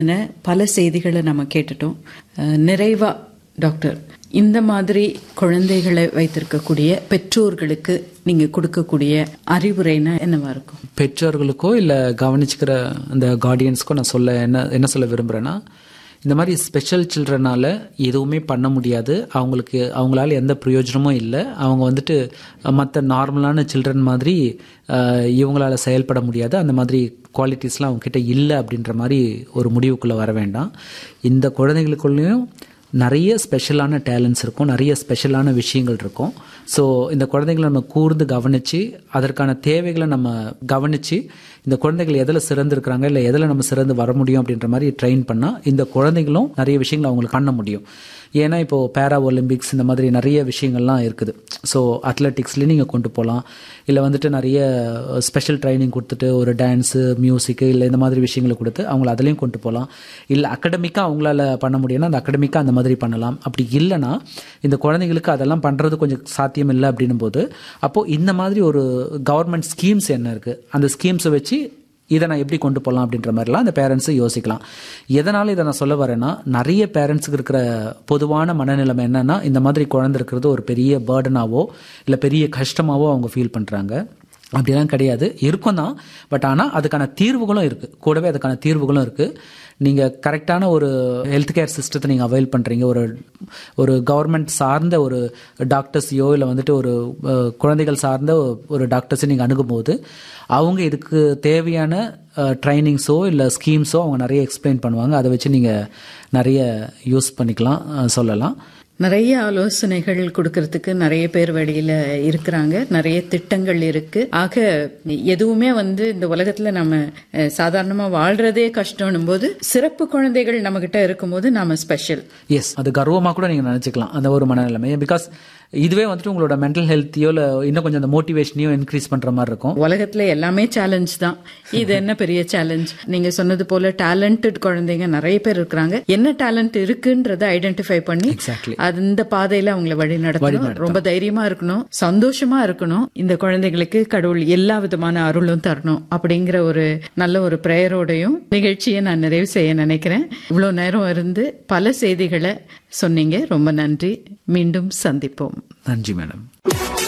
என பல செய்திகளை நம்ம கேட்டுட்டோம் அஹ், நிறைவா டாக்டர் இந்த மாதிரி குழந்தைகளை வைத்திருக்கக்கூடிய பெற்றோர்களுக்கு நீங்க கொடுக்கக்கூடிய அறிவுரைனா என்னவா இருக்கும் பெற்றோர்களுக்கோ இல்லை கவனிச்சுக்கிற அந்த கார்டியன்ஸ்க்கோ நான் சொல்ல என்ன என்ன சொல்ல விரும்புகிறேன்னா இந்த மாதிரி ஸ்பெஷல் சில்ட்ரனால எதுவுமே பண்ண முடியாது அவங்களுக்கு அவங்களால எந்த பிரயோஜனமும் இல்லை அவங்க வந்துட்டு மற்ற நார்மலான சில்ட்ரன் மாதிரி அஹ், இவங்களால செயல்பட முடியாது அந்த மாதிரி குவாலிட்டிஸ்லாம் அவங்கக்கிட்ட இல்லை அப்படின்ற மாதிரி ஒரு முடிவுக்குள்ளே வர வேண்டாம் இந்த குழந்தைங்களுக்குள்ளேயும் நிறைய ஸ்பெஷலான டேலண்ட்ஸ் இருக்கும் நிறைய ஸ்பெஷலான விஷயங்கள் இருக்கும் ஸோ இந்த குழந்தைகளை நம்ம கூர்ந்து கவனித்து அதற்கான தேவைகளை நம்ம கவனித்து இந்த குழந்தைகள் எதில் சிறந்திருக்கிறாங்க இல்லை எதில் நம்ம சிறந்து வர முடியும் அப்படின்ற மாதிரி ட்ரெயின் பண்ணால் இந்த குழந்தைகளும் நிறைய விஷயங்களை அவங்களுக்கு பண்ண முடியும் ஏன்னா இப்போது பேரா ஒலிம்பிக்ஸ் இந்த மாதிரி நிறைய விஷயங்கள்லாம் இருக்குது ஸோ அத்லெட்டிக்ஸ்லேயும் நீங்கள் கொண்டு போகலாம் இல்லை வந்துட்டு நிறைய ஸ்பெஷல் ட்ரைனிங் கொடுத்துட்டு ஒரு டான்ஸு மியூசிக்கு இல்லை இந்த மாதிரி விஷயங்களை கொடுத்து அவங்கள அதுலேயும் கொண்டு போகலாம் இல்லை அகடமிக்காக அவங்களால பண்ண முடியும்னா அந்த அகடமிக்காக அந்த மாதிரி பண்ணலாம் அப்படி இல்லைன்னா இந்த குழந்தைங்களுக்கு அதெல்லாம் பண்ணுறது கொஞ்சம் சாத்தியம் இல்லை அப்படின்னும் போது அப்போது இந்த மாதிரி ஒரு கவர்மெண்ட் ஸ்கீம்ஸ் என்ன இருக்குது அந்த ஸ்கீம்ஸை வச்சு இதை நான் எப்படி கொண்டு போகலாம் அப்படின்ற மாதிரிலாம் அந்த பேரண்ட்ஸு யோசிக்கலாம் எதனால் இதை நான் சொல்ல வரேன்னா நிறைய பேரண்ட்ஸுக்கு இருக்கிற பொதுவான மனநிலைமை என்னன்னா இந்த மாதிரி குழந்தை இருக்கிறது ஒரு பெரிய பேர்டனாவோ இல்லை பெரிய கஷ்டமாவோ அவங்க ஃபீல் பண்ணுறாங்க அப்படிலாம் கிடையாது இருக்கும் தான் பட் ஆனால் அதுக்கான தீர்வுகளும் இருக்குது கூடவே அதுக்கான தீர்வுகளும் இருக்குது நீங்கள் கரெக்டான ஒரு ஹெல்த் கேர் சிஸ்டத்தை நீங்கள் அவைல் பண்ணுறீங்க ஒரு ஒரு கவர்மெண்ட் சார்ந்த ஒரு டாக்டர்ஸையோ இல்லை வந்துட்டு ஒரு அஹ், குழந்தைகள் சார்ந்த ஒரு டாக்டர்ஸை நீங்கள் அணுகும்போது அவங்க இதுக்கு தேவையான ட்ரைனிங்ஸோ இல்லை ஸ்கீம்ஸோ அவங்க நிறைய எக்ஸ்பிளைன் பண்ணுவாங்க அதை வச்சு நீங்கள் நிறைய யூஸ் பண்ணிக்கலாம் அஹ், சொல்லலாம் நிறைய ஆலோசனைகள் கொடுக்கறதுக்கு நிறைய பேர் வெளியில இருக்கிறாங்க நிறைய திட்டங்கள் இருக்கு ஆக எதுவுமே வந்து இந்த உலகத்துல நம்ம அஹ், சாதாரணமா வாழ்றதே கஷ்டம்னும் போது சிறப்பு குழந்தைகள் நம்ம கிட்ட இருக்கும்போது நாம ஸ்பெஷல் எஸ் அது கர்வமாக கூட நீங்கள் நினச்சிக்கலாம் அந்த ஒரு மனநிலைமை பிகாஸ் இதுவே வந்துட்டு உங்களோட மென்டல் ஹெல்த்தையோ இல்லை இன்னும் கொஞ்சம் அந்த மோட்டிவேஷனையோ இன்க்ரீஸ் பண்ணுற மாதிரி இருக்கும் உலகத்துல எல்லாமே சேலஞ்ச் தான் இது என்ன பெரிய சேலஞ்ச் நீங்க சொன்னது போல டேலண்டட் குழந்தைங்க நிறைய பேர் இருக்கிறாங்க என்ன டேலண்ட் இருக்குன்றத ஐடென்டிஃபை பண்ணி எக்ஸாக்ட்லி அந்த பாதையில அவங்கள வழி நடத்தணும் ரொம்ப தைரியமா இருக்கணும் சந்தோஷமா இருக்கணும் இந்த குழந்தைகளுக்கு கடவுள் எல்லா விதமான அருளும் தரணும் அப்படிங்கிற ஒரு நல்ல ஒரு பிரேயரோடையும் நிகழ்ச்சியை நான் நிறைவு செய்ய நினைக்கிறேன் இவ்வளவு நேரம் இருந்து பல செய்திகளை சொன்னீங்க ரொம்ப நன்றி மீண்டும் சந்திப்போம் நன்றி மேடம்